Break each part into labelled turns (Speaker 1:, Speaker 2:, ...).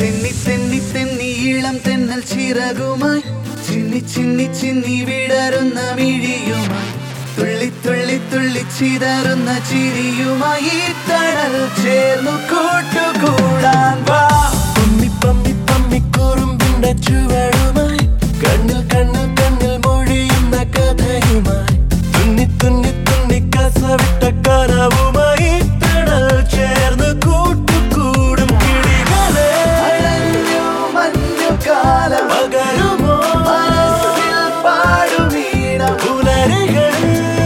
Speaker 1: തെന്നി തെന്നി തെന്നി ഇളം തെന്നൽ ചിറകുമായി ചിന്നി ചിന്നി ചിന്നി വിടരുന്ന മിഴിയുമായി തുള്ളി തുള്ളി തുള്ളി ചിതറുന്ന ചിരിയുമായി ഈ തണൽ ചേർന്നു കൂട്ടുകൂടാൻ വാ
Speaker 2: പമ്മി പമ്മി പമ്മി കുറുമ്പിന്റെ ചുവടുമായി കണ്ണിൽ കണ്ണിൽ കണ്ണിൽ മൊഴിയുന്ന കഥയുമായി തുന്നി തുന്നി തുന്നി കസവിട്ട കനവുമായി തണൽ ചേർന്ന് കൂട്ടുകൂടും കിളികളെ
Speaker 1: അഴഞ്ഞു മഞ്ഞുകാലം
Speaker 2: പകരുമോ
Speaker 1: മനസ്സിൽ പാടുമീണം
Speaker 2: പുലരികൾ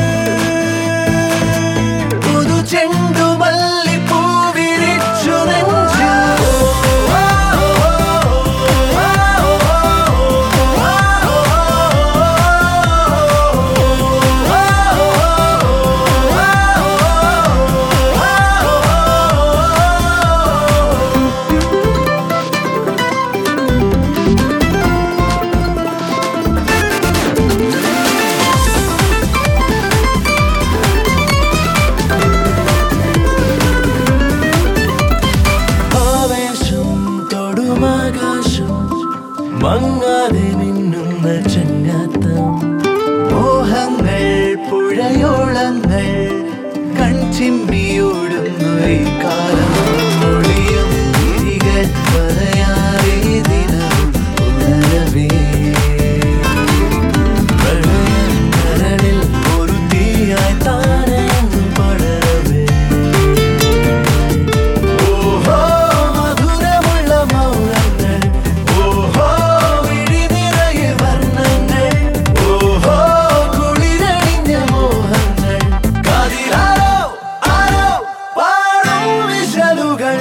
Speaker 1: പുതു ചെണ്ടുമല്ലി പൂവിരിച്ചു നെഞ്ചിൽ
Speaker 2: ആവേശം തൊടുമാകാശം മങ്ങാതെ മിന്നുന്ന ചങ്ങാത്തം
Speaker 1: മോഹങ്ങൾ പുഴയോളങ്ങൾ കൺചിമ്മിയോടുന്നു ഈ കാലം ഒളിയും തിരികൾ പറയാതെ ദിനവും ഉണരവേ
Speaker 2: പ്രളയക്കരളിൽ ഒരു തീയായി താനെ അങ്ങ് പടരവേ ഓഹോ മധുരമുള്ള മൗനങ്ങൾ ഓഹോ വിഴി നിറയെ വർണ്ണങ്ങൾ ഓഹോ കുളിരണിഞ്ഞ മോഹങ്ങൾ കാതിലാരോ ആരോ പാടും വിശലുകൾ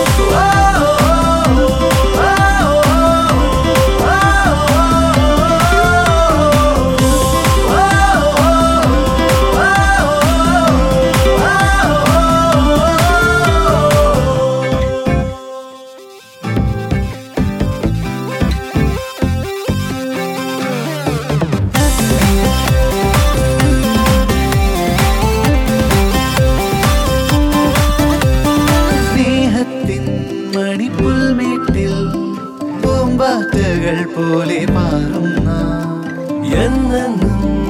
Speaker 1: സ്നേഹത്തിൻ മണിപ്പുൽമേട്ടിൽ പൂമ്പാറ്റകൾ പോലെ പാറുന്ന
Speaker 2: എന്നെന്നും